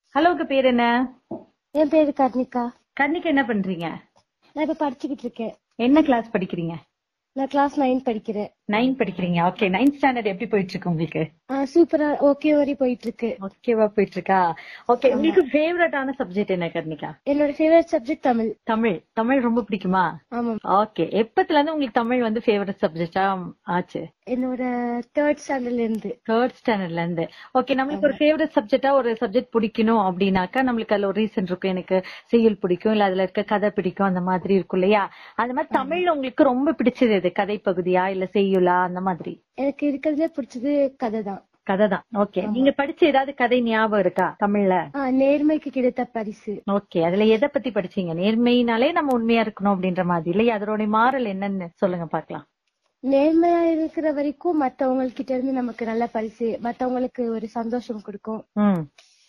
Hello உங்க பேர் என்ன என் பேரு கர்ணிகா கண்ணிக்கு என்ன பண்றீங்க நான் இப்ப படிச்சுக்கிட்டு இருக்கேன் என்ன கிளாஸ் படிக்கிறீங்க நான் கிளாஸ் நைன் படிக்கிறேன் நைன் படிக்கிறீங்க ஓகே நைன்த் ஸ்டாண்டர்ட் எப்படி போயிட்டு இருக்கு உங்களுக்கு சூப்பரா ஓகே வரை போயிட்டு இருக்கு ஓகேவா போயிட்டு இருக்கா ஓகே உங்களுக்கு ஃபேவரட்டான சப்ஜெக்ட் என்ன கர்ணிகா என்னோட ஃபேவரட் சப்ஜெக்ட் தமிழ் தமிழ் தமிழ் ரொம்ப பிடிக்குமா ஆமா ஓகே எப்பத்துல இருந்து உங்களுக்கு தமிழ் வந்து ஃபேவரட் சப்ஜெக்டா ஆச்சு என்னோட தேர்ட் ஸ்டாண்டர்ட்ல இருந்து தேர்ட் ஸ்டாண்டர்ட்ல இருந்து ஓகே நம்மளுக்கு ஒரு ஃபேவரட் சப்ஜெக்டா ஒரு சப்ஜெக்ட் பிடிக்கணும் அப்படின்னாக்கா நம்மளுக்கு அதுல ஒரு ரீசன் இருக்கும் எனக்கு செய்யுள் பிடிக்கும் இல்ல அதுல இருக்க கதை பிடிக்கும் அந்த மாதிரி இருக்கும் இல்லையா அந்த மாதிரி தமிழ்ல உங்களுக்கு ரொம்ப பிடிச்சது எது கதை பகுதியா இல்ல செய்யுளா அந்த மாதிரி எனக்கு இருக்கிறதுல பிடிச்சது கதை தான் கதை தான் ஓகே நீங்க படிச்ச ஏதாவது கதை ஞாபகம் இருக்கா தமிழ்ல நேர்மைக்கு கிடைத்த பரிசு ஓகே அதுல எதை பத்தி படிச்சீங்க நேர்மையினாலே நம்ம உண்மையா இருக்கணும் அப்படின்ற மாதிரி இல்லையா அதோட மாறல் என்னன்னு சொல்லுங்க பாக்கலாம் நேர்மையா இருக்கிற வரைக்கும் மத்தவங்க கிட்ட இருந்து நமக்கு நல்ல பரிசு மத்தவங்களுக்கு ஒரு சந்தோஷம் கொடுக்கும் ம்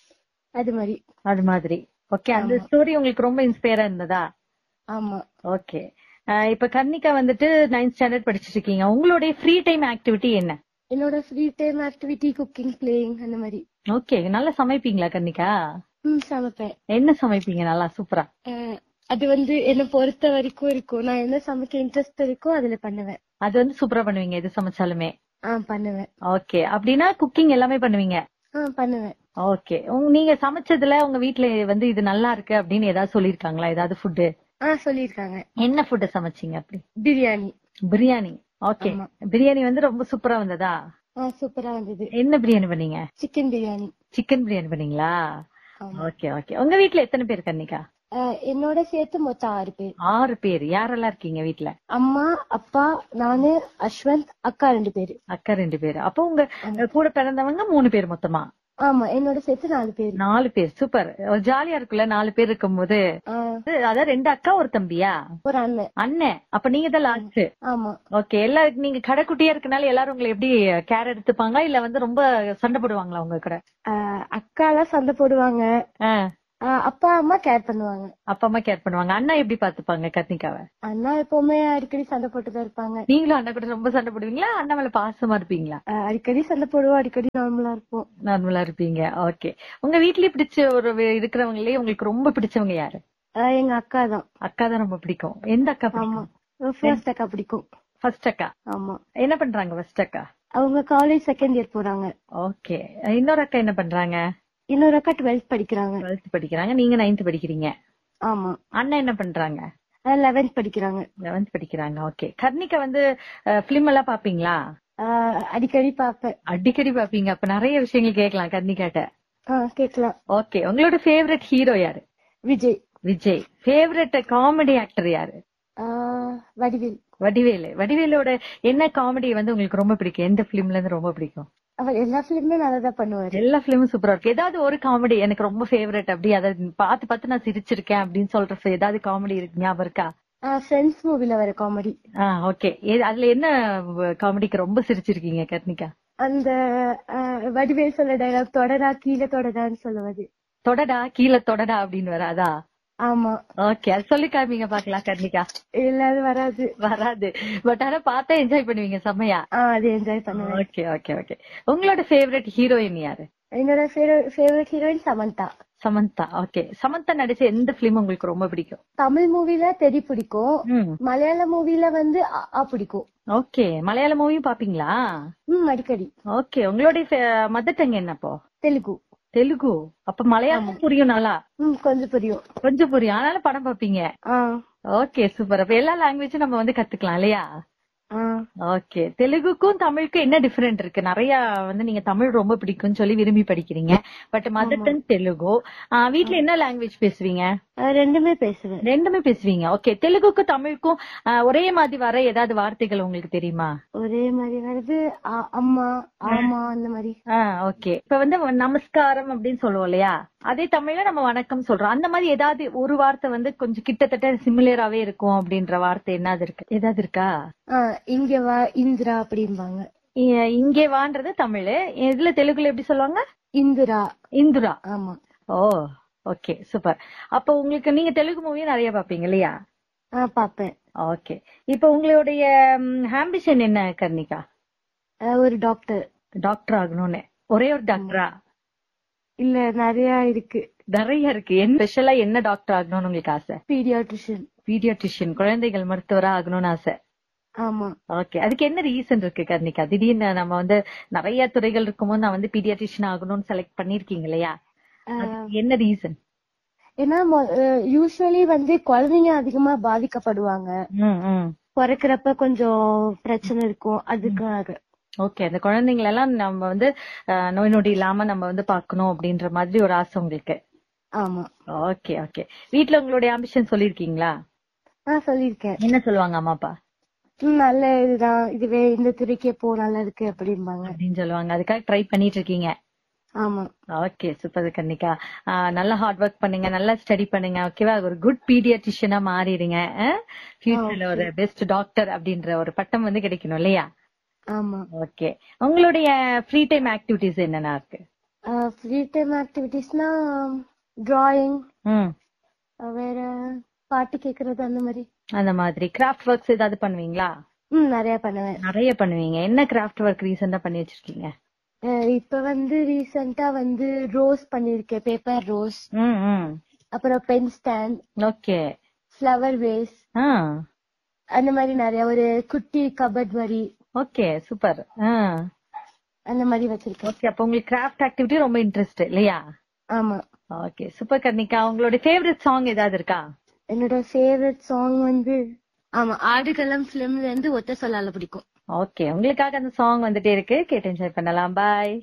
அது மாதிரி அது மாதிரி ஓகே அந்த ஸ்டோரி உங்களுக்கு ரொம்ப இன்ஸ்பயரா இருந்ததா ஆமா ஓகே இப்ப கர்ணிகா வந்துட்டு நைன்த் ஸ்டாண்டர்ட் படிச்சிட்டு இருக்கீங்க உங்களுடைய ஃப்ரீ டைம் ஆக்டிவிட்டி என்ன என்னோட free time activity cooking playing அந்த மாதிரி ஓகே நல்லா சமைப்பீங்களா கர்ணிகா ம் சமைப்பேன் என்ன சமைப்பீங்க நல்லா சூப்பரா அஹ் அது வந்து என்ன பொறுத்த வரைக்கும் இருக்கும் நான் என்ன சமைக்க இன்ட்ரெஸ்ட் இருக்கோ அதுல பண்ணுவேன் அது வந்து சூப்பரா பண்ணுவீங்க எது சமைச்சாலுமே ஆ பண்ணுவேன் ஓகே அப்படின்னா குக்கிங் எல்லாமே பண்ணுவீங்க ஆ பண்ணுவேன் ஓகே நீங்க சமைச்சதுல உங்க வீட்ல வந்து இது நல்லா இருக்கு அப்படின்னு ஏதாவது சொல்லிருக்காங்களா ஏதாவது ஃபுட்டு ஆ சொல்லிருக்காங்க என்ன ஃபுட் சமைச்சீங்க அப்படி பிரியாணி பிரியாணி ஓகே ஆமா. பிரியாணி வந்து ரொம்ப சூப்பரா வந்ததா ஆ சூப்பரா வந்தது என்ன பிரியாணி பண்ணீங்க சிக்கன் பிரியாணி சிக்கன் பிரியாணி பண்ணீங்களா ஆமா. ஓகே ஓகே உங்க வீட்ல எத்தனை பேர் கன்னிகா அஹ் என்னோட சேர்த்து மொத்தம் ஆறு பேர் ஆறு பேர் யாரெல்லாம் இருக்கீங்க வீட்ல அம்மா அப்பா நானு அஸ்வந்த் அக்கா ரெண்டு பேரு அக்கா ரெண்டு பேர் அப்போ உங்க கூட பிறந்தவங்க மூணு பேர் மொத்தமா ஆமா என்னோட சேர்த்து நாலு பேரு நாலு பேர் சூப்பர் ஜாலியா இருக்குல்ல நாலு பேர் இருக்கும்போது ஆ, அதான் ரெண்டு அக்கா ஒரு தம்பியா ஒரு அண்ணன் அண்ணன் அப்ப நீங்க தான் லாஸ்ட் ஆமா ஓகே எல்லாரும் நீங்க கடைக்குட்டியா இருக்கனால எல்லாரும் உங்களை எப்படி கேர் எடுத்துப்பாங்க இல்ல வந்து ரொம்ப சண்டை போடுவாங்களா உங்க கூட அஹ் அக்கா எல்லாம் சண்டை போடுவாங்க ஆ, அஹ் அப்பா அம்மா கேர் பண்ணுவாங்க அப்பா அம்மா கேர் பண்ணுவாங்க அண்ணா எப்படி பாத்துப்பாங்க கர்ணிகாவை அண்ணா எப்பவுமே அடிக்கடி சண்டை போட்டுதான் இருப்பாங்க நீங்களும் அண்ணா கூட ரொம்ப சண்டை போடுவீங்களா அண்ணா மேல பாசமா இருப்பீங்களா அஹ் அடிக்கடி சண்டை போடுவோம் அடிக்கடி நார்மலா இருப்போம் நார்மலா இருப்பீங்க ஓகே உங்க வீட்லயே பிடிச்ச ஒரு வே- இருக்கிறவங்களே உங்களுக்கு ரொம்ப பிடிச்சவங்க யாரு அஹ் எங்க அக்கா தான் அக்கா தான் ரொம்ப பிடிக்கும் எந்த அக்கா ஆமா பிடிக்கும் ஃபர்ஸ்ட் அக்கா பிடிக்கும் ஃபர்ஸ்ட் அக்கா ஆமா என்ன பண்றாங்க ஃபர்ஸ்ட் அக்கா அவங்க காலேஜ் செகண்ட் இயர் போறாங்க ஓகே இன்னொரு அக்கா என்ன பண்றாங்க இன்னொரு அக்கா டுவெல்த் படிக்கிறாங்க டுவெல்த் படிக்கிறாங்க நீங்க நைன்த் படிக்கிறீங்க ஆமா அண்ணன் என்ன பண்றாங்க லெவன்த் படிக்கிறாங்க லெவன்த் படிக்கிறாங்க ஓகே கர்ணிகா வந்து பிலிம் எல்லாம் பாப்பீங்களா அஹ் அடிக்கடி பாப்பேன் அடிக்கடி பாப்பீங்க அப்ப நிறைய விஷயங்கள் கேட்கலாம் கர்ணிகாட்ட ஆஹ் கேக்கலாம் ஓகே உங்களோட ஃபேவரட் ஹீரோ யாரு Vijay Vijay favourite comedy actor யாரு ஆஹ் வடிவேல் வடிவேலு வடிவேலோட என்ன காமெடி வந்து உங்களுக்கு ரொம்ப பிடிக்கும் எந்த பிலிம்ல இருந்து ரொம்ப பிடிக்கும் அவர் எல்லா பிலிமுமே நல்லதா பண்ணுவாரு எல்லா பிலிமும் சூப்பரா இருக்கு ஏதாவது ஒரு காமெடி எனக்கு ரொம்ப ஃபேவரட் அப்படி அதை பார்த்து பார்த்து நான் சிரிச்சிருக்கேன் அப்படின்னு சொல்ற ஏதாவது காமெடி இருக்கு ஞாபகம் இருக்கா ஃப்ரெண்ட்ஸ் மூவில வர காமெடி ஆ ஓகே அதுல என்ன காமெடிக்கு ரொம்ப சிரிச்சிருக்கீங்க கர்ணிகா அந்த ஆஹ் வடிவேல் சொல்ல டைலாக் தொடடா கீழே தொடடான்னு சொல்லுவது தொடடா கீழே தொடடா அப்படின்னு வராதா ஆமா ஓகே அது சொல்லி காமிங்க பாக்கலாம் கர்ணிகா எல்லாரும் வராது வராது பட் ஆனா பார்த்தா என்ஜாய் பண்ணுவீங்க செம்மையா ஆஹ் அது என்ஜாய் பண்ணுவேன் ஓகே ஓகே ஓகே உங்களோட ஃபேவரட் ஹீரோயின் யாரு என்னோட favourite heroine Samantha Samantha okay Samantha நடிச்ச எந்த பிலிம் உங்களுக்கு ரொம்ப பிடிக்கும் தமிழ் மூவில தெரி பிடிக்கும் ம் மலையாள மூவில வந்து அ ஆ பிடிக்கும் ஓகே மலையாள மூவியும் பாப்பீங்களா ம் அடிக்கடி ஓகே உங்களுடைய மதர் டங் என்னப்போ தெலுங்கு தெலுங்கு அப்ப மலையாளம் புரியும் நல்லா ம் கொஞ்சம் புரியும் கொஞ்சம் புரியும் ஆனாலும் படம் பாப்பீங்க ஆஹ் ஓகே சூப்பர் அப்ப எல்லா லாங்குவேஜும் நம்ம வந்து கத்துக்கலாம் இல்லையா ஆஹ் ஓகே தெலுங்குக்கும் தமிழுக்கும் என்ன டிஃபரெண்ட் இருக்கு நிறைய வந்து நீங்க தமிழ் ரொம்ப பிடிக்கும்னு சொல்லி விரும்பி படிக்கிறீங்க பட் மதர் டங் தெலுங்கு ஆ, வீட்ல என்ன லாங்குவேஜ் பேசுவீங்க ஆஹ் ரெண்டுமே பேசுவேன் ரெண்டுமே பேசுவீங்க ஓகே தெலுங்குக்கும் தமிழுக்கும் ஆ, ஒரே மாதிரி வர ஏதாவது வார்த்தைகள் உங்களுக்கு தெரியுமா ஒரே மாதிரி வருது ஆ- அம்மா ஆமா அந்த மாதிரி ஆ ஓகே இப்ப வந்து நமஸ்காரம் அப்படின்னு சொல்லுவோம் இல்லையா அதே தமிழ்ல நம்ம வணக்கம் சொல்றோம் அந்த மாதிரி ஏதாவது ஒரு வார்த்தை வந்து கொஞ்சம் கிட்டத்தட்ட சிமிலராவே இருக்கும் அப்படின்ற வார்த்தை என்னது இருக்கு ஏதாவது இருக்கா ஆஹ் இங்க வா இந்திரா அப்படிம்பாங்க இ- இங்கே வான்றது தமிழ் இதுல தெலுங்குல எப்படி சொல்லுவாங்க இந்திரா இந்துரா ஆமா ஓ ஓகே சூப்பர் அப்ப உங்களுக்கு நீங்க தெலுங்கு மூவியும் நிறைய பாப்பீங்க இல்லையா ஆஹ் பாப்பேன் ஓகே இப்ப உங்களுடைய ஆம்பிஷன் என்ன கர்ணிகா ஆஹ் ஒரு டாக்டர் டாக்டர் ஆகணும்னு ஒரே ஒரு டாக்டரா இல்ல நிறைய இருக்கு நிறைய இருக்கு என்ன ஸ்பெஷலா என்ன டாக்டர் ஆகணும்னு உங்களுக்கு ஆசை பீடியாட்ரிஷியன் பீடியாட்ரிஷியன் குழந்தைகள் மருத்துவரா ஆகணும்னு ஆசை ஆமா ஓகே அதுக்கு என்ன ரீசன் இருக்கு கர்ணிகா திடீர்னு நம்ம வந்து நிறைய துறைகள் இருக்கும்போது நான் வந்து பீடியாட்ரிஷியன் ஆகணும்னு செலக்ட் பண்ணிருக்கீங்க இல்லையா அதுக்கு என்ன ரீசன் ஏன்னா யூஸ்வலி வந்து குழந்தைங்க அதிகமா பாதிக்கப்படுவாங்க பிறக்கிறப்ப கொஞ்சம் பிரச்சனை இருக்கும் அதுக்காக ஓகே அந்த குழந்தைங்கள எல்லாம் நம்ம வந்து அஹ், நோய் நொடி இல்லாம நம்ம வந்து பாக்கணும் அப்படின்ற மாதிரி ஒரு ஆசை உங்களுக்கு ஆமா ஓகே ஓகே வீட்ல உங்களுடைய ஆம்பிஷன் சொல்லிருக்கீங்களா நான் சொல்லியிருக்கேன் என்ன சொல்லுவாங்க அம்மா அப்பா ம், நல்ல இதுதான் இதுவே இந்த துறைக்கே போ நல்லா இருக்கு அப்படிம்பாங்க அப்படின்னு சொல்லுவாங்க அதுக்காக ட்ரை பண்ணிட்டு இருக்கீங்க ஆமா ஓகே சூப்பர் கன்னிகா ஆஹ் நல்லா ஹார்ட் ஒர்க் பண்ணுங்க நல்லா ஸ்டடி பண்ணுங்க ஓகேவா ஒரு குட் பீடியாட்ரிஷியனா மாறிடுங்க ஃபியூச்சர்ல ஒரு பெஸ்ட் டாக்டர் அப்படின்ற ஒரு பட்டம் வந்து கிடைக்கணும் இல்லையா ஆமா ஓகே உங்களுடைய ஃப்ரீ டைம் ஆக்டிவிட்டிஸ் என்னென்ன இருக்கு ஃப்ரீ டைம் ஆக்டிவிட்டிஸ்னா டிராயிங் ம் வேற பாட்டு கேக்குறது அந்த மாதிரி அந்த மாதிரி கிராஃப்ட் ஒர்க்ஸ் ஏதாவது பண்ணுவீங்களா ம் நிறைய பண்ணுவேன் நிறைய பண்ணுவீங்க என்ன கிராஃப்ட் ஒர்க் ரீசெண்டா பண்ணி வச்சிருக்கீங்க அஹ் இப்ப வந்து ரீசெண்டா வந்து ரோஸ் பண்ணிருக்கேன் பேப்பர் ரோஸ் ம் ம் அப்புறம் pen stand okay flower vase ஆ அந்த மாதிரி நிறைய ஒரு குட்டி கபட் மாதிரி ஓகே சூப்பர் ஆ அந்த மாதிரி வச்சிருக்கேன் ஓகே அப்ப உங்களுக்கு கிராஃப்ட் ஆக்டிவிட்டி ரொம்ப இன்ட்ரெஸ்ட் இல்லையா ஆமா ஓகே சூப்பர் கர்ணிகா உங்களோட ஃபேவரட் சாங் ஏதாவது இருக்கா என்னோட ஃபேவரட் சாங் வந்து ஆமா ஆடுகளம் பிலிம்ல இருந்து ஒத்த சொல்லால பிடிக்கும் ஓகே உங்களுக்காக அந்த சாங் வந்துட்டே இருக்கு கேட்டு என்ஜாய் பண்ணலாம் பாய்